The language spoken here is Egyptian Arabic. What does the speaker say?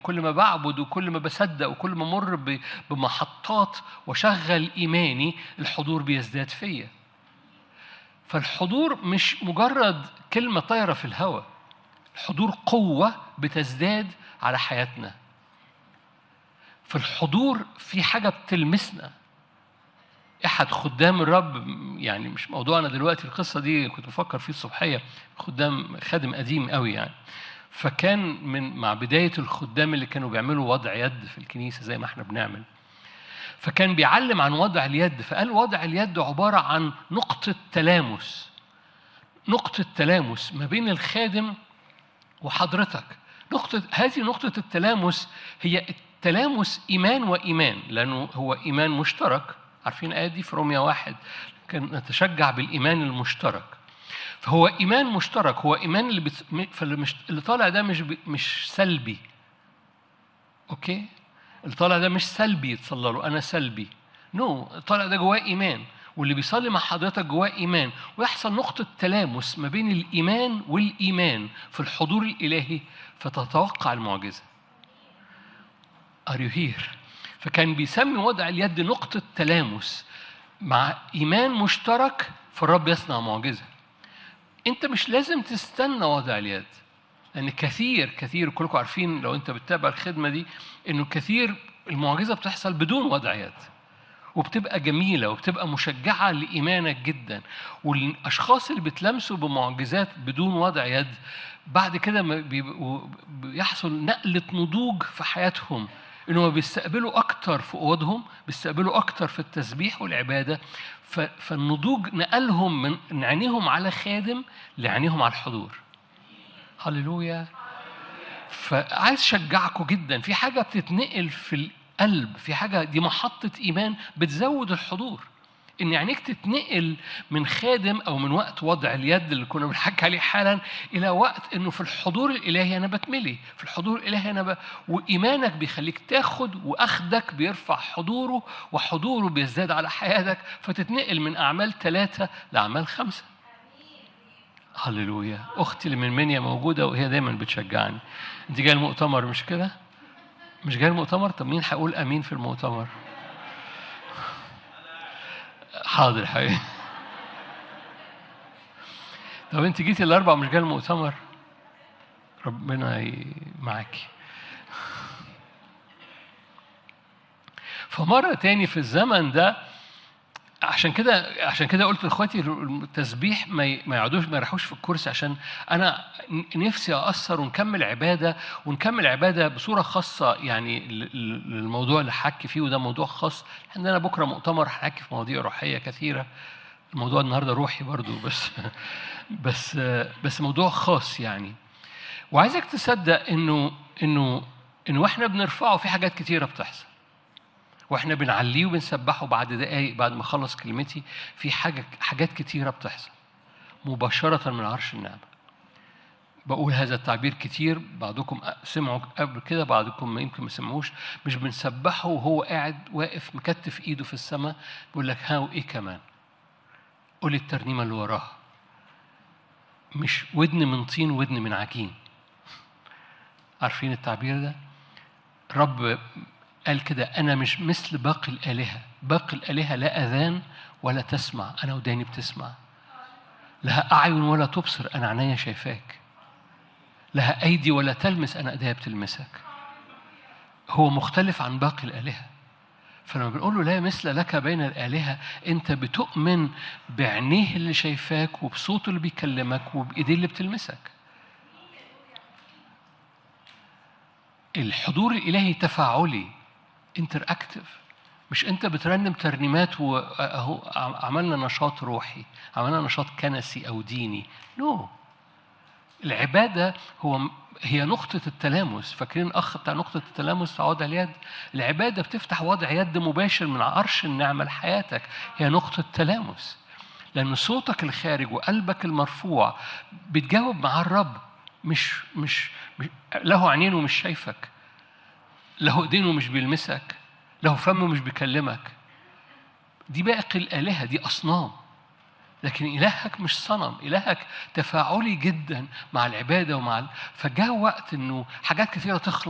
كل ما بعبد وكل ما بصدق وكل ما امر ب- بمحطات واشغل ايماني الحضور بيزداد فيا فالحضور مش مجرد كلمه طايره في الهواء الحضور قوه بتزداد على حياتنا فالحضور في حاجه بتلمسنا احد خدام الرب يعني مش موضوعنا دلوقتي القصه دي كنت بفكر فيه الصبحيه خدام خادم قديم قوي يعني فكان من مع بدايه الخدام اللي كانوا بيعملوا وضع يد في الكنيسه زي ما احنا بنعمل فكان بيعلم عن وضع اليد فقال وضع اليد عباره عن نقطه تلامس نقطه تلامس ما بين الخادم وحضرتك نقطة هذه نقطة التلامس هي التلامس إيمان وإيمان لأنه هو إيمان مشترك عارفين الآية دي في روميا واحد كان نتشجع بالإيمان المشترك فهو إيمان مشترك هو إيمان اللي بت... فاللي مش... اللي طالع ده مش ب... مش سلبي أوكي اللي طالع ده مش سلبي يتصلى له أنا سلبي نو no. طالع ده جواه إيمان واللي بيصلي مع حضرتك جواه إيمان ويحصل نقطة تلامس ما بين الإيمان والإيمان في الحضور الإلهي فتتوقع المعجزة Are you here؟ فكان بيسمي وضع اليد نقطة تلامس مع إيمان مشترك فالرب يصنع معجزة أنت مش لازم تستنى وضع اليد لأن كثير كثير كلكم عارفين لو أنت بتتابع الخدمة دي إنه كثير المعجزة بتحصل بدون وضع يد وبتبقى جميلة وبتبقى مشجعة لإيمانك جدا والأشخاص اللي بتلمسوا بمعجزات بدون وضع يد بعد كده ما بيبقوا- بيحصل نقلة نضوج في حياتهم انهم بيستقبلوا اكتر في اوضهم بيستقبلوا اكتر في التسبيح والعباده ف- فالنضوج نقلهم من من عينيهم على خادم لعينيهم على الحضور هللويا فعايز اشجعكم جدا في حاجه بتتنقل في القلب في حاجه دي محطه ايمان بتزود الحضور ان عينيك تتنقل من خادم او من وقت وضع اليد اللي كنا بنحكي عليه حالا الى وقت انه في الحضور الالهي انا بتملي في الحضور الالهي انا ب... وايمانك بيخليك تاخد واخدك بيرفع حضوره وحضوره بيزداد على حياتك فتتنقل من اعمال ثلاثه لاعمال خمسه هللويا اختي اللي من منيا موجوده وهي دايما بتشجعني انت جايه المؤتمر مش كده مش جايه المؤتمر طب مين هيقول امين في المؤتمر حاضر حبيبي طب انت جيتي الاربع مش جايه المؤتمر ربنا ي- معاكي فمرة تاني في الزمن ده عشان كده عشان كده قلت لاخواتي التسبيح ما ي- ما يقعدوش ما يروحوش في الكرسي عشان انا ن- نفسي اثر ونكمل عباده ونكمل عباده بصوره خاصه يعني ل- ل- للموضوع اللي حكي فيه وده موضوع خاص عندنا بكره مؤتمر هنحكي في مواضيع روحيه كثيره الموضوع النهارده روحي برضو بس بس بس موضوع خاص يعني وعايزك تصدق انه انه انه واحنا بنرفعه في حاجات كتيره بتحصل واحنا بنعليه وبنسبحه بعد دقايق بعد ما اخلص كلمتي في حاجه حاجات كتيره بتحصل مباشره من عرش النعمه بقول هذا التعبير كتير بعضكم سمعوا قبل كده بعضكم ما يمكن ما سمعوش مش بنسبحه وهو قاعد واقف مكتف ايده في السماء بيقول لك ها وايه كمان قول الترنيمه اللي وراها مش ودن من طين ودن من عجين عارفين التعبير ده رب قال كده أنا مش مثل باقي الآلهة باقي الآلهة لا أذان ولا تسمع أنا وداني بتسمع لها أعين ولا تبصر أنا عينيا شايفاك لها أيدي ولا تلمس أنا أيديا بتلمسك هو مختلف عن باقي الآلهة فلما بنقول له لا مثل لك بين الآلهة أنت بتؤمن بعينيه اللي شايفاك وبصوته اللي بيكلمك وبإيديه اللي بتلمسك الحضور الالهي تفاعلي انتر اكتف مش انت بترنم ترنيمات واهو عملنا نشاط روحي عملنا نشاط كنسي او ديني نو no. العباده هو هي نقطة التلامس، فاكرين الأخ بتاع نقطة التلامس في وضع اليد؟ العبادة بتفتح وضع يد مباشر من عرش النعمة لحياتك، هي نقطة تلامس. لأن صوتك الخارج وقلبك المرفوع بتجاوب مع الرب مش مش, مش له عينين ومش شايفك له ايدين ومش بيلمسك له فم ومش بيكلمك دي باقي الآلهة دي أصنام لكن إلهك مش صنم إلهك تفاعلي جدا مع العبادة ومع ال... فجاء وقت إنه حاجات كثيرة تخلص